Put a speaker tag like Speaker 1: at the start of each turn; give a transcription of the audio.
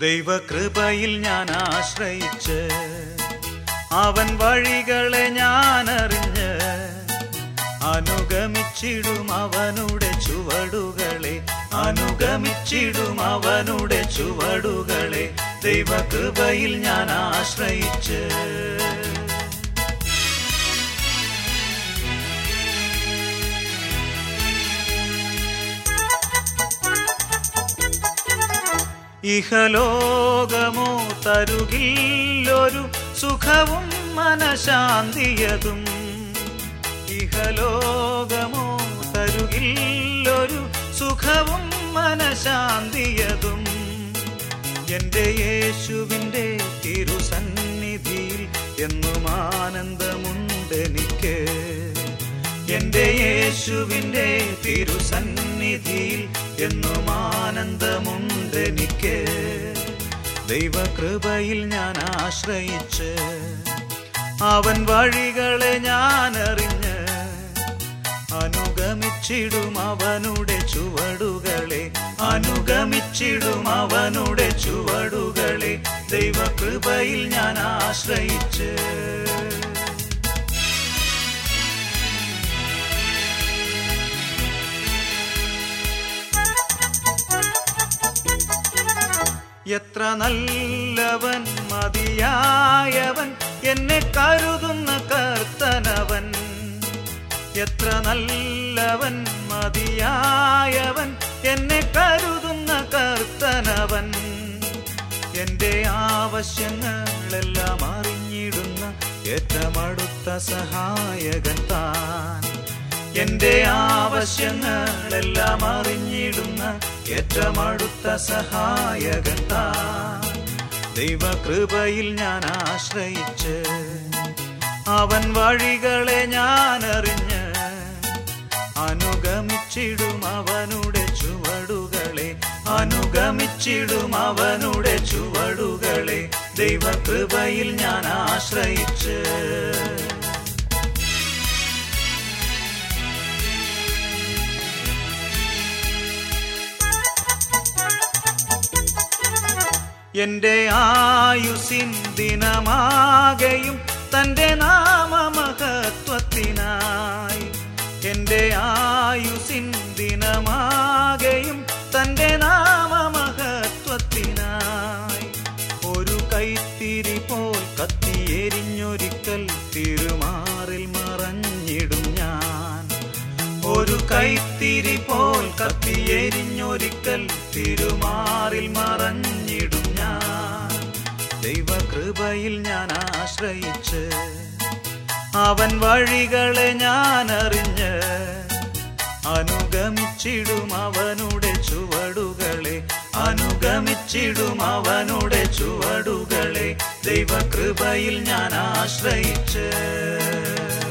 Speaker 1: ദൈവകൃപയിൽ ഞാൻ ആശ്രയിച്ച് അവൻ വഴികളെ ഞാൻ അറിഞ്ഞ് അനുഗമിച്ചിടും അവനുടെ ചുവടുകളെ അനുഗമിച്ചിടും അവനുടെ ചുവടുകളെ ദൈവകൃപയിൽ ഞാൻ ആശ്രയിച്ച് ഇഹലോകമോ തരുകില്ലൊരു സുഖവും മനശാന്തിയതും ഇഹലോകമോ തരുകില്ലൊരു സുഖവും മനശാന്തിയതും എന്റെ യേശുവിൻ്റെ തിരുസന്നിധിയിൽ എന്നും ആനന്ദമുണ്ടെനിക്ക് എന്റെ യേശുവിൻ്റെ തിരുസന്നിധിയിൽ എന്നും ആനന്ദമുണ്ടെനിക്ക് ദൈവകൃപയിൽ ഞാൻ ആശ്രയിച്ച് അവൻ വഴികളെ ഞാൻ അറിഞ്ഞ് അനുഗമിച്ചിടും അവനുടെ ചുവടുകളെ അനുഗമിച്ചിടും അവനുടെ ചുവടുകളെ ദൈവകൃപയിൽ ഞാൻ ആശ്രയിച്ച് എത്ര നല്ലവൻ മതിയായവൻ എന്നെ കരുതുന്ന കർത്തനവൻ എത്ര നല്ലവൻ മതിയായവൻ എന്നെ കരുതുന്ന കർത്തനവൻ എന്റെ ആവശ്യങ്ങളെല്ലാം അറിഞ്ഞിടുന്ന ഏറ്റവും അടുത്ത സഹായകൻ താൻ എന്റെ ആവശ്യങ്ങളെല്ലാം അറിഞ്ഞിടുന്ന ഏറ്റവും അടുത്ത സഹായകൻ താൻ ദൈവകൃപയിൽ ഞാൻ ആശ്രയിച്ച് അവൻ വഴികളെ ഞാൻ അറിഞ്ഞ് അനുഗമിച്ചിടും അവനുടെ ചുവടുകളെ അനുഗമിച്ചിടും അവനുടെ ചുവടുകളെ ദൈവകൃപയിൽ ഞാൻ ആശ്രയിച്ച് എന്റെ ആയുസിൻ ദിനമാകെയും തന്റെ നാമമഹത്വത്തിനായി എന്റെ ആയുസിൻ ദിനമാകെയും തന്റെ നാമമഹത്വത്തിനായി ഒരു കൈത്തിരി പോൽ കത്തിയെരിഞ്ഞൊരിക്കൽ തിരുമാറിൽ മറഞ്ഞിടും ഞാൻ ഒരു കൈത്തിരി പോൽ കത്തിയെരിഞ്ഞൊരിക്കൽ തിരുമാറിൽ മറഞ്ഞിടും ഞാൻ ദൈവകൃപയിൽ ഞാൻ ആശ്രയിച്ച് അവൻ വഴികളെ ഞാൻ അറിഞ്ഞ് അനുഗമിച്ചിടും അവനുടെ ചുവടുകളെ അനുഗമിച്ചിടും അവനുടെ ചുവടുകളെ ദൈവകൃപയിൽ ഞാൻ ആശ്രയിച്ച്